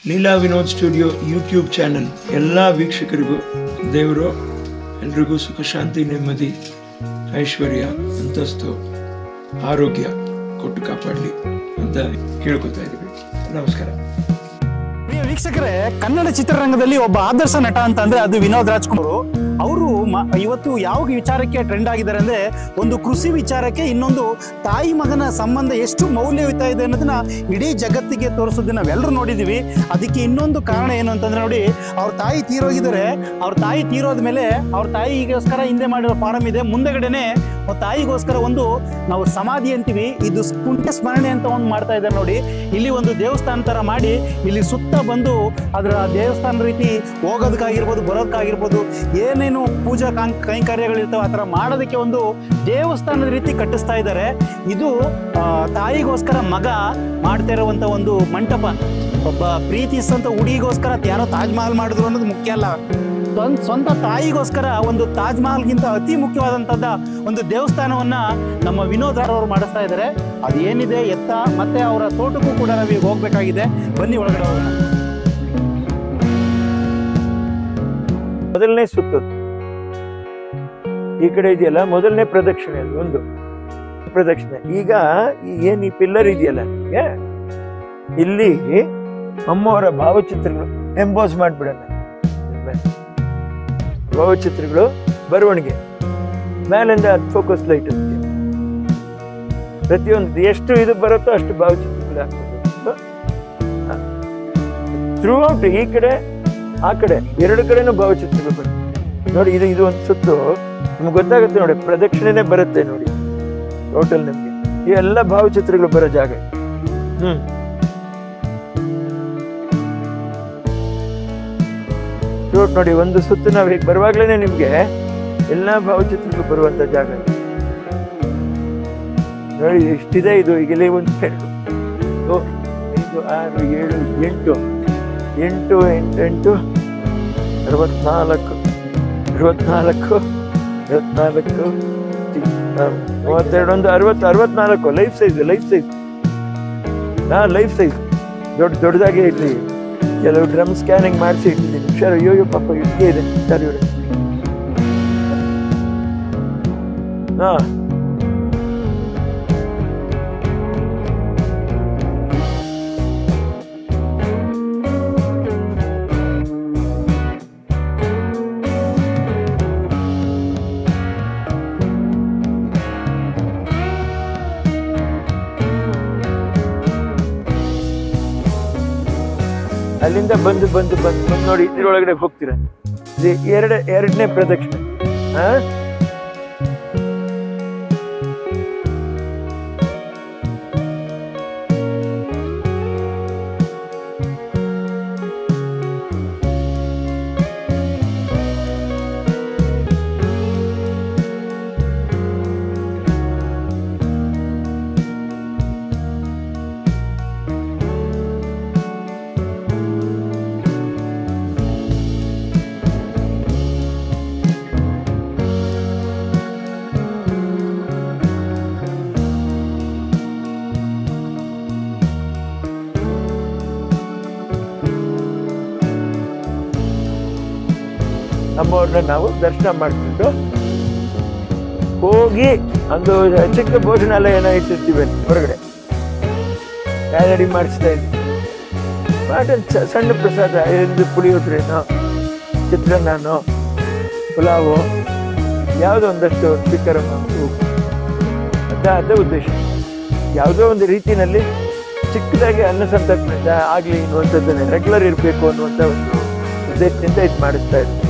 Leela Vinod studio YouTube channel ಎಲ್ಲ ವೀಕ್ಷಕರಿಗೂ ದೇವರು ಎಲ್ರಿಗೂ ಸುಖ ಶಾಂತಿ ನೆಮ್ಮದಿ ಐಶ್ವರ್ಯ ಅಂತಸ್ತು ಆರೋಗ್ಯ ಕೊಟ್ಟು ಕಾಪಾಡಲಿ ಅಂತ ಕೇಳ್ಕೊತಾ ಇದ್ದೀವಿ ನಮಸ್ಕಾರ ಪ್ರಿಯ ವೀಕ್ಷಕರೇ ಕನ್ನಡ ಚಿತ್ರರಂಗದಲ್ಲಿ ಒಬ್ಬ ಆದರ್ಶ ನಟ ಅಂತ ಅಂದ್ರೆ ಅದು ವಿನೋದ್ ರಾಜ್ಕುಮಾರ್ ಅವರು ಇವತ್ತು ಯಾವ ವಿಚಾರಕ್ಕೆ ಟ್ರೆಂಡ್ ಆಗಿದ್ದಾರೆ ಅಂದ್ರೆ ಒಂದು ಕೃಷಿ ವಿಚಾರಕ್ಕೆ ಇನ್ನೊಂದು ತಾಯಿ ಮಗನ ಸಂಬಂಧ ಎಷ್ಟು ಮೌಲ್ಯಯುತ ಇದೆ ಅನ್ನೋದನ್ನ ಇಡೀ ಜಗತ್ತಿಗೆ ತೋರಿಸೋದನ್ನ ನಾವೆಲ್ಲರೂ ನೋಡಿದೀವಿ ಅದಕ್ಕೆ ಇನ್ನೊಂದು ಕಾರಣ ಏನು ಅಂತಂದ್ರೆ ನೋಡಿ ಅವ್ರ ತಾಯಿ ತೀರೋಗಿದ್ದಾರೆ ಅವ್ರ ತಾಯಿ ತೀರೋದ ಮೇಲೆ ಅವ್ರ ತಾಯಿಗೋಸ್ಕರ ಹಿಂದೆ ಮಾಡಿರೋ ಫಾರಂ ಇದೆ ಮುಂದೆಗಡೆನೆ ಅವ್ರ ತಾಯಿಗೋಸ್ಕರ ಒಂದು ನಾವು ಸಮಾಧಿ ಅಂತೀವಿ ಇದು ಪುಣ್ಯ ಸ್ಮರಣೆ ಅಂತ ಒಂದು ಮಾಡ್ತಾ ಇದ್ದಾರೆ ನೋಡಿ ಇಲ್ಲಿ ಒಂದು ದೇವಸ್ಥಾನ ತರ ಮಾಡಿ ಇಲ್ಲಿ ಸುತ್ತ ಬಂದು ಅದರ ದೇವಸ್ಥಾನ ರೀತಿ ಹೋಗೋದಕ್ಕಾಗಿರ್ಬೋದು ಬರೋದಕ್ಕಾಗಿರ್ಬೋದು ಏನೇನು ಪೂಜಾ ಕಾಂ ಕೈಂಕರ್ಯಗಳಿರ್ತಾವೆ ಆ ಥರ ಮಾಡೋದಕ್ಕೆ ಒಂದು ದೇವಸ್ಥಾನದ ರೀತಿ ಕಟ್ಟಿಸ್ತಾ ಇದ್ದಾರೆ ಇದು ಆ, ತಾಯಿಗೋಸ್ಕರ ಮಗ ಮಾಡ್ತಾ ಇರುವಂತ ಒಂದು ಮಂಟಪ ಒಬ್ಬ ಪ್ರೀತಿಸಂತ ಹುಡುಗಿಗೋಸ್ಕರ ಯಾರೋ ತಾಜ್ ಮಹಲ್ ಮಾಡಿದ್ರು ಅನ್ನೋದು ಮುಖ್ಯ ಅಲ್ಲ ಸ್ವಂತ ಸ್ವಂತ ತಾಯಿಗೋಸ್ಕರ ಒಂದು ತಾಜ್ ಮಹಲ್ಗಿಂತ ಅತಿ ಮುಖ್ಯವಾದಂಥದ್ದ ಒಂದು ದೇವಸ್ಥಾನವನ್ನ ನಮ್ಮ ವಿನೋದ್ ಅವರು ಮಾಡಿಸ್ತಾ ಇದ್ದಾರೆ ಅದೇನಿದೆ ಎತ್ತ ಮತ್ತೆ ಅವರ ತೋಟಕ್ಕೂ ಕೂಡ ನಾವೀಗ ಹೋಗ್ಬೇಕಾಗಿದೆ ಬನ್ನಿ ಒಳಗಡೆ ಹೋಗೋಣ ಮೊದಲನೇ ಸುತ್ತು ಈ ಕಡೆ ಇದೆಯಲ್ಲ ಮೊದಲನೇ ಪ್ರದಕ್ಷಿಣೆ ಅದು ಒಂದು ಪ್ರದಕ್ಷಿಣೆ ಈಗ ಈ ಏನ್ ಈ ಪಿಲ್ಲರ್ ಇದೆಯಲ್ಲ ನಿಮ್ಗೆ, ಇಲ್ಲಿ ಅಮ್ಮವರ ಭಾವಚಿತ್ರಗಳು ಎಂಬೋಸ್ ಮಾಡ್ಬಿಡೋಣ ಭಾವಚಿತ್ರಗಳು ಬರವಣಿಗೆ ಮೇಲಿಂದ ಫೋಕಸ್ ಲೈಟ್ ಪ್ರತಿಯೊಂದು ಎಷ್ಟು ಇದು ಬರುತ್ತೋ ಅಷ್ಟು ಭಾವಚಿತ್ರಗಳು ಹಾಕ್ಬೋದು ಥ್ರೂ ಔಟ್ ಈ ಕಡೆ ಆ ಕಡೆ ಎರಡು ಕಡೆನೂ ಭಾವಚಿತ್ರಗಳು ಬರುತ್ತೆ ನೋಡಿ ಇದು ಇದು ಒಂದು ಸುತ್ತು ನಿಮ್ಗೆ ಗೊತ್ತಾಗುತ್ತೆ ನೋಡಿ ಪ್ರದಕ್ಷಿಣೆನೇ ಬರುತ್ತೆ ನೋಡಿ ಟೋಟಲ್ ನಿಮ್ಗೆ ಈ ಎಲ್ಲ ಭಾವಚಿತ್ರಗಳು ಬರೋ ಜಾಗ ಇದು. ಹ್ಮ್ ಥ್ರೂಔಟ್ ನೋಡಿ ಒಂದು ಸುತ್ತು ನಾವು ಹೀಗೆ ಬರುವಾಗ್ಲೇನೆ ನಿಮ್ಗೆ ಎಲ್ಲ ಭಾವಚಿತ್ರಗಳು ಬರುವಂತ ಜಾಗ ಇದು. ನೋಡಿ ಇಷ್ಟಿದೆ ಇದು ಈಗ ಇಲ್ಲಿ ಒಂದು ಎರಡು ಓ, ಐದು ಆರು ಏಳು ಎಂಟು ಎಂಟು ಎಂಟು ಎಂಟು ಅರವತ್ನಾಲ್ಕು ಅರವತ್ನಾಲ್ಕು ಅರವತ್ನಾಲ್ಕು ಆ, ಮೂವತ್ತೆರಡು ಒಂದು ಅರವತ್ತು ಅರವತ್ನಾಲ್ಕು ಲೈಫ್ ಸೈಜ್ ಲೈಫ್ ಸೈಜ್ ಹಾ ಲೈಫ್ ಸೈಜ್ ದೊಡ್ಡ ದೊಡ್ಡದಾಗಿ ಇಟ್ಲಿ ಕೆಲವು ಡ್ರಮ್ ಸ್ಕ್ಯಾನಿಂಗ್ ಮಾಡಿಸಿ ಇಟ್ಟಿದ್ದೀನಿ ಹುಷಾರು ಅಯ್ಯೋ ಅಯ್ಯೋ ಪಾಪ ಇಟ್ಟಿಗೆ ಇದೆ ಸರಿ ಇವ್ರೆ ಹಾ ಅಲ್ಲಿಂದ ಬಂದು ಬಂದು ಬಂದು ಬಂದು ನೋಡಿ ಇದ್ರೊಳಗಡೆ ಹೋಗ್ತೀರ ಇದು ಎರಡ ಎರಡನೇ ಪ್ರದಕ್ಷಿಣೆ ಹಾ ನಮ್ಮವ್ರನ್ನ ನಾವು ದರ್ಶನ ಮಾಡ್ಕೊಂಡು ಹೋಗಿ ಒಂದು ಚಿಕ್ಕ ಭೋಜನಾಲಯನ ಇಟ್ಟಿರ್ತೀವಿ ಅಲ್ಲಿ ಹೊರಗಡೆ ರೆಡಿ ಮಾಡಿಸ್ತಾ ಇದ್ವಿ ಮಾಡಲ್ ಸಣ್ಣ ಪ್ರಸಾದ ಎಂದು ಪುಳಿಯೋದ್ರೇನೋ ಚಿತ್ರಾನ್ನನೋ ಪುಲಾವು ಯಾವುದೋ ಒಂದಷ್ಟು ಚಿಕ್ಕರಮ್ಮ ಅದ ಅದ ಉದ್ದೇಶ ಯಾವುದೋ ಒಂದು ರೀತಿನಲ್ಲಿ ಚಿಕ್ಕದಾಗಿ ಅನ್ನ ಸಂತರ್ಪಣೆ ಆಗಲಿ ಅನ್ನುವಂಥದ್ದನ್ನೇ ರೆಗ್ಯುಲರ್ ಇರಬೇಕು ಅನ್ನುವಂಥ ಒಂದು ಉದ್ದೇಶದಿಂದ ಇದು ಮಾಡಿಸ್ತಾ ಇದ್ವಿ